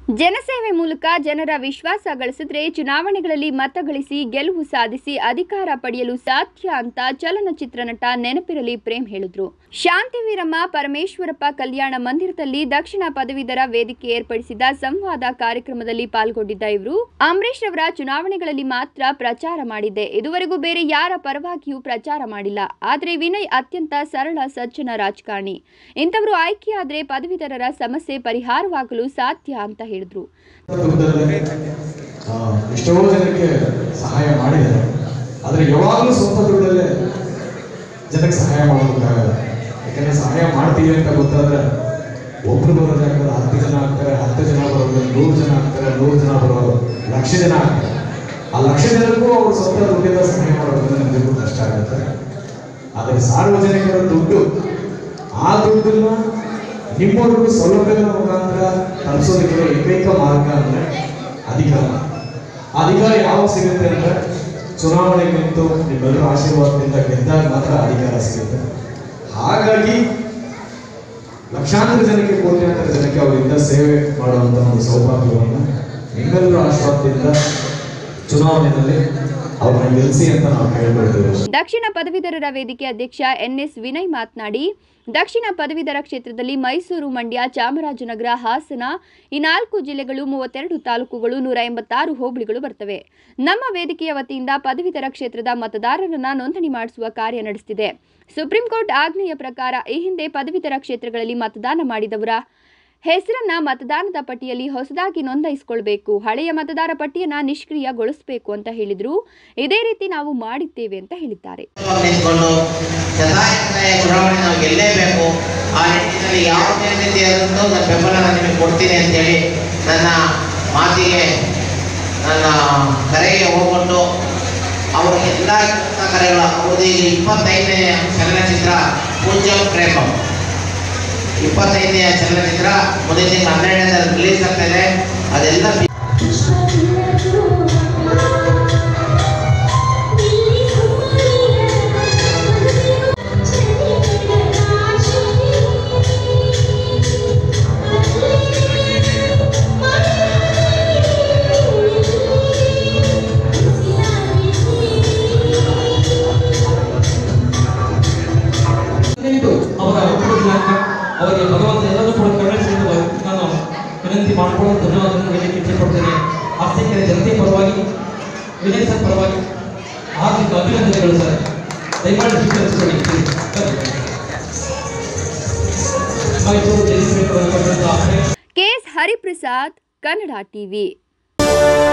ಜನಸೇವೆ ಮೂಲಕ ಜನರ ವಿಶ್ವಾಸ ಗಳಿಸಿದ್ರೆ ಚುನಾವಣೆಗಳಲ್ಲಿ ಮತ ಗಳಿಸಿ ಗೆಲುವು ಸಾಧಿಸಿ ಅಧಿಕಾರ ಪಡೆಯಲು ಸಾಧ್ಯ ಅಂತ ಚಲನಚಿತ್ರ ನಟ ನೆನಪಿರಲಿ ಪ್ರೇಮ್ ಹೇಳಿದ್ರು ಶಾಂತಿವೀರಮ್ಮ ಪರಮೇಶ್ವರಪ್ಪ ಕಲ್ಯಾಣ ಮಂದಿರದಲ್ಲಿ ದಕ್ಷಿಣ ಪದವೀಧರ ವೇದಿಕೆ ಏರ್ಪಡಿಸಿದ ಸಂವಾದ ಕಾರ್ಯಕ್ರಮದಲ್ಲಿ ಪಾಲ್ಗೊಂಡಿದ್ದ ಇವರು ಅಂಬರೀಶ್ ಅವರ ಚುನಾವಣೆಗಳಲ್ಲಿ ಮಾತ್ರ ಪ್ರಚಾರ ಮಾಡಿದ್ದೆ ಇದುವರೆಗೂ ಬೇರೆ ಯಾರ ಪರವಾಗಿಯೂ ಪ್ರಚಾರ ಮಾಡಿಲ್ಲ ಆದರೆ ವಿನಯ್ ಅತ್ಯಂತ ಸರಳ ಸಜ್ಜನ ರಾಜಕಾರಣಿ ಇಂಥವರು ಆಯ್ಕೆಯಾದ್ರೆ ಪದವೀಧರರ ಸಮಸ್ಯೆ ಪರಿಹಾರವಾಗಲು ಸಾಧ್ಯ ಅಂತ ಹೇಳಿದ್ರು ದುಡ್ಡಲ್ಲಿ ಆ, ಎಷ್ಟೋ ಜನಕ್ಕೆ ಸಹಾಯ ಮಾಡಿದ್ದಾರೆ ಆದರೆ ಯಾವಾಗಲೂ ಸ್ವಂತ ದುಡ್ಡಲ್ಲೇ ಜನಕ್ಕೆ ಸಹಾಯ ಮಾಡೋದಕ್ಕಾಗಲ್ಲ ಯಾಕಂದ್ರೆ ಸಹಾಯ ಮಾಡ್ತೀವಿ ಅಂತ ಗೊತ್ತಾದ್ರೆ ಒಬ್ರು ಬರೋ ಜಾಗದಲ್ಲಿ ಹತ್ತು ಜನ ಆಗ್ತಾರೆ ಹತ್ತು ಜನ ಬರೋದು ನೂರು ಜನ ಆಗ್ತಾರೆ ನೂರು ಜನ ಬರೋರು ಲಕ್ಷ ಜನ ಆಗ್ತಾರೆ ಆ ಲಕ್ಷ ಜನಕ್ಕೂ ಅವ್ರು ಸ್ವಂತ ದುಡ್ಡಿಂದ ಸಹಾಯ ಮಾಡೋದ್ರಿಂದ ನಿಜಕ್ಕೂ ಕಷ್ಟ ಆಗುತ್ತೆ ಆದರೆ ಸಾರ್ವಜನಿಕರ ದುಡ್ಡು ಆ ದುಡ್ಡನ್ನ ನಿಮ್ಮವರೆಗೂ ಸೌಲಭ್ಯಗಳ ಮುಖಾಂತರ ತಲುಪಿಸೋದಕ್ಕೆ ಏಕೈಕ ಮಾರ್ಗ ಅಂದ್ರೆ ಅಧಿಕಾರ ಆ ಅಧಿಕಾರ ಯಾವಾಗ ಸಿಗುತ್ತೆ ಅಂದ್ರೆ ಚುನಾವಣೆ ನಿಂತು ನಿಮ್ಮೆಲ್ಲರ ಆಶೀರ್ವಾದದಿಂದ ಗೆದ್ದಾಗ ಮಾತ್ರ ಅಧಿಕಾರ ಸಿಗುತ್ತೆ ಹಾಗಾಗಿ ಲಕ್ಷಾಂತರ ಜನಕ್ಕೆ ಕೋಟ್ಯಾಂತರ ಜನಕ್ಕೆ ಅವರಿಂದ ಸೇವೆ ಮಾಡುವಂತ ಒಂದು ಸೌಭಾಗ್ಯವನ್ನು ನಿಮ್ಮೆಲ್ಲರ ಆಶೀರ್ವಾದದಿಂದ ಚುನಾವಣೆಯಲ್ಲಿ ಅವ್ರನ್ನ ಗೆಲ್ಲಿಸಿ ಅಂತ ನಾವು ಕೇಳ್ಕೊಳ್ತೇವೆ ದಕ್ಷಿಣ ಪದವೀಧರರ ವೇದಿಕೆ ಅಧ್ಯಕ್ಷ ಎನ್ಎಸ್ ವಿನಯ್ ಮಾತನಾಡಿ ದಕ್ಷಿಣ ಪದವೀಧರ ಕ್ಷೇತ್ರದಲ್ಲಿ ಮೈಸೂರು ಮಂಡ್ಯ ಚಾಮರಾಜನಗರ ಹಾಸನ ಈ ನಾಲ್ಕು ಜಿಲ್ಲೆಗಳು ಮೂವತ್ತೆರಡು ತಾಲೂಕುಗಳು ನೂರ ಎಂಬತ್ತಾರು ಹೋಬಳಿಗಳು ಬರ್ತವೆ ನಮ್ಮ ವೇದಿಕೆಯ ವತಿಯಿಂದ ಪದವೀಧರ ಕ್ಷೇತ್ರದ ಮತದಾರರನ್ನ ನೋಂದಣಿ ಮಾಡಿಸುವ ಕಾರ್ಯ ನಡೆಸುತ್ತಿದೆ ಸುಪ್ರೀಂ ಕೋರ್ಟ್ ಆಜ್ಞೆಯ ಪ್ರಕಾರ ಈ ಹಿಂದೆ ಪದವೀಧರ ಕ್ಷೇತ್ರಗಳಲ್ಲಿ ಮತದಾನ ಮಾಡಿದವರ ಹೆಸರನ್ನ ಮತದಾನದ ಪಟ್ಟಿಯಲ್ಲಿ ಹೊಸದಾಗಿ ನೋಂದಾಯಿಸಿಕೊಳ್ಬೇಕು ಹಳೆಯ ಮತದಾರ ಪಟ್ಟಿಯನ್ನ ನಿಷ್ಕ್ರಿಯಗೊಳಿಸಬೇಕು ಅಂತ ಹೇಳಿದ್ರು ಇದೇ ರೀತಿ ನಾವು ಮಾಡಿದ್ದೇವೆ ಅಂತ ಹೇಳಿದ್ದಾರೆ ನಿಂತ್ಕೊಂಡು ಸದಾಯಕತೆಯ ಚುನಾವಣೆ ನಾವು ಗೆಲ್ಲೇಬೇಕು ಆ ನಿಟ್ಟಿನಲ್ಲಿ ಯಾವುದೇ ರೀತಿಯಾದಂಥ ನನ್ನ ಬೆಂಬಲ ನಾನು ನಿಮಗೆ ಕೊಡ್ತೀನಿ ಅಂತೇಳಿ ನನ್ನ ಮಾತಿಗೆ ನನ್ನ ಕರೆಗೆ ಹೋಗ್ಬಿಟ್ಟು ಅವರು ಎಲ್ಲ ಕರೆಗಳು ಅವ್ರದ್ದು ಈಗ ಇಪ್ಪತ್ತೈದನೇ ಚಲನಚಿತ್ರ ಪೂಜ್ಯಂ ಪ್ರೇಮಂ ಇಪ್ಪತ್ತೈದನೆಯ ಚಲನಚಿತ್ರ ಮುಂದಿನ ತಿಂಗಳು ಹನ್ನೆರಡನೇ ರಿಲೀಸ್ ಆಗ್ತಾ ಇದೆ ಅದೆಲ್ಲ ಹದಿನೆಂಟು ಅವರ ಹುಟ್ಟುವ ದಿನಾಂಕ ಅವರಿಗೆ ಭಗವಂತ ಎಲ್ಲರೂ ಕೂಡ ಕರುಣಿಸಲು ನಾನು ವಿನಂತಿ ಮಾಡಿಕೊಳ್ಳಲು ಧನ್ಯವಾದಗಳನ್ನು ಹೇಳಲಿಕ್ಕೆ ಇಚ್ಛೆಪಡ್ತೇನೆ ಆಸ್ತಿಕರ ಜನತೆ ಪರವಾಗಿ ವಿನಯ್ ಸರ್ ಪರವಾಗಿ ಹಾರ್ದಿಕ ಅಭಿನಂದನೆಗಳು ಸರ್ ದಯಮಾಡಿ ಸ್ವೀಕರಿಸಿಕೊಳ್ಳಿ ಮೈಸೂರು ಜಯಶ್ರೀ ಕೆಎಸ್ ಹರಿಪ್ರಸಾದ್ ಕನ್ನಡ ಟಿವಿ